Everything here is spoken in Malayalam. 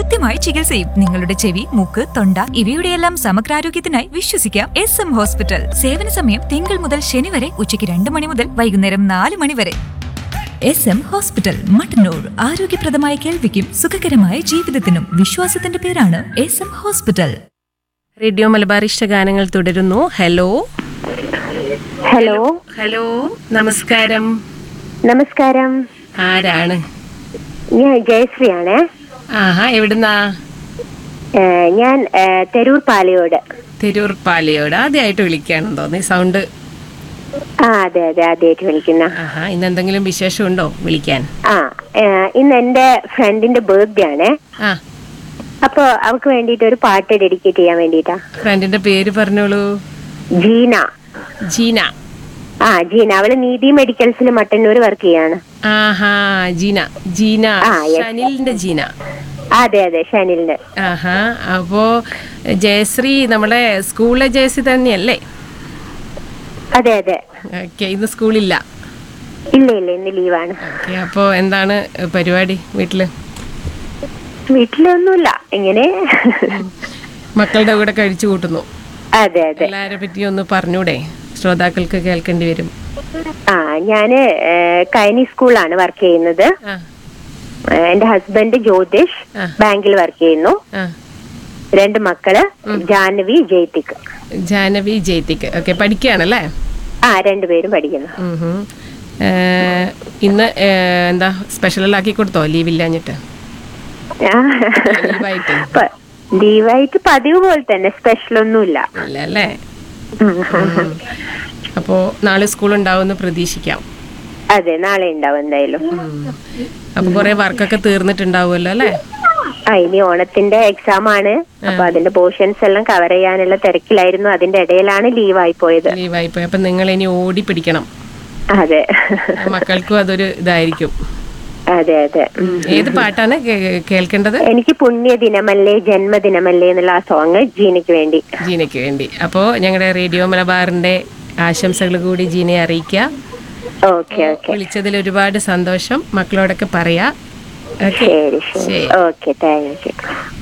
കൃത്യമായ ചികിത്സയും നിങ്ങളുടെ ചെവി മൂക്ക് തൊണ്ട ഇവയുടെയെല്ലാം സമഗ്രാരോഗ്യത്തിനായി വിശ്വസിക്കാം എസ് എം ഹോസ്പിറ്റൽ സേവന സമയം തിങ്കൾ മുതൽ ശനി വരെ ഉച്ചയ്ക്ക് രണ്ട് മണി മുതൽ വൈകുന്നേരം നാല് മണി വരെ എസ് എം ഹോസ്പിറ്റൽ മട്ടന്നൂർ ആരോഗ്യപ്രദമായ കേൾവിക്കും സുഖകരമായ ജീവിതത്തിനും വിശ്വാസത്തിന്റെ പേരാണ് S M hospital radio Malabar ഇഷ്ടഗാനങ്ങൾ തുടരുന്നു ഹലോ ഹലോ ഹലോ നമസ്കാരം നമസ്കാരം ആരാണ് ഞാൻ ജയശ്രീയാണ് ആഹാ എവിടുന്നാ ഞാൻ ഏ, തെരൂർ പാലയോട് തിരൂർ പാലയോട് ആദ്യമായിട്ട് വിളിക്കുകയാണെന്ന് തോന്നി സൗണ്ട് ആ അതെ അതെ ആദ്യമായിട്ട് വിളിക്കുന്ന ആഹാ ഇന്ന് എന്തെങ്കിലും വിശേഷം ഉണ്ടോ വിളിക്കാൻ ആ ഏ, ഇന്ന് എന്റെ ഫ്രണ്ടിന്റെ ബർത്ത്ഡേ ആണ് ആ അപ്പൊ അവൾക്ക് വേണ്ടിയിട്ട് ഒരു പാട്ട് ഡെഡിക്കേറ്റ് ചെയ്യാൻ വേണ്ടിട്ടാ ഫ്രണ്ടിന്റെ പേര് പറഞ്ഞോളൂ ജീന ജീന ആ ജീന അവള് നീതി മെഡിക്കൽസിൽ മട്ടന്നൂർ വർക്ക് ചെയ്യാണ് ആഹാ ജീന ജീന ആ, yes. ഷനിലിന്റെ ജീന ആ, അതെ അതെ ഷനിലിന് ആഹാ അപ്പോ ജയശ്രീ നമ്മളെ സ്കൂളിലെ ജയശ്രീ തന്നെയല്ലേ അതെ അതെ ഓക്കെ ഇന്ന് സ്കൂളില്ല ഇല്ല ഇല്ല ഇന്ന് ലീവാണ് ഓക്കെ അപ്പോ എന്താണ് പരിപാടി വീട്ടില് വീട്ടിലൊന്നുമില്ല ഇങ്ങനെ മക്കളുടെ കൂടെ കഴിച്ചു കൂട്ടുന്നു അതെ അതെ എല്ലാരെ പറ്റി ഒന്ന് പറഞ്ഞൂടെ ശ്രോതാക്കൾക്ക് കേൾക്കേണ്ടി വരും ആ ഞാന് ഏ, കൈനി സ്കൂളാണ് വർക്ക് ചെയ്യുന്നത് ആ ഏ, എന്റെ ഹസ്ബൻഡ് ജ്യോതിഷ് ആ. ബാങ്കിൽ വർക്ക് ചെയ്യുന്നു ആ രണ്ട് മക്കള് ജാഹ്നവി ജയ്തിക് ജാനവി ജയത്തിക്ക് ഓക്കെ പഠിക്കുകയാണല്ലേ ആ രണ്ടുപേരും പഠിക്കുന്നു ഉം ഹും. ഏ, ഇന്ന് ഏ, എന്താ സ്പെഷ്യൽ ആക്കി കൊടുത്തോ ലീവ് ഇല്ലാഞ്ഞിട്ട് ലീവായിട്ട് പ- ലീവായിട്ട് പതിവ് പോലെ തന്നെ സ്പെഷ്യൽ ഒന്നുമില്ല ഇല്ല അല്ലേ അപ്പോ നാളെ സ്കൂൾ ഉണ്ടാവുമെന്ന് പ്രതീക്ഷിക്കാം അതെ നാളെ ഉണ്ടാവും എന്തായാലും അപ്പൊ കുറെ വർക്കൊക്കെ തീർന്നിട്ടുണ്ടാവുമല്ലോ അല്ലേ ആ ഇനി ഓണത്തിന്റെ എക്സാം ആണ് അപ്പൊ അതിന്റെ പോർഷൻസ് എല്ലാം കവർ ചെയ്യാനുള്ള തിരക്കിലായിരുന്നു അതിന്റെ ഇടയിലാണ് ലീവായി പോയത് ലീവായി പോയി അപ്പൊ നിങ്ങൾ ഇനി ഓടി പിടിക്കണം അതെ മക്കൾക്കും അതൊരു ഇതായിരിക്കും അതെ അതെ ഉം. ഏത് പാട്ടാണ് കേ- കേൾക്കേണ്ടത് എനിക്ക് പുണ്യദിനമല്ലേ ജന്മദിനമല്ലേ എന്നുള്ള ആ സോങ് ജീനയ്ക്ക് വേണ്ടി ജീനയ്ക്ക് വേണ്ടി അപ്പോൾ ഞങ്ങളുടെ റേഡിയോ മലബാറിന്റെ ആശംസകൾ കൂടി ജീനയെ അറിയിക്കുക ഓക്കെ ഓക്കെ വിളിച്ചതിൽ ഒരുപാട് സന്തോഷം മക്കളോടൊക്കെ പറയാ ഓക്കെ ശരി ശരി ഓക്കെ താങ്ക് യു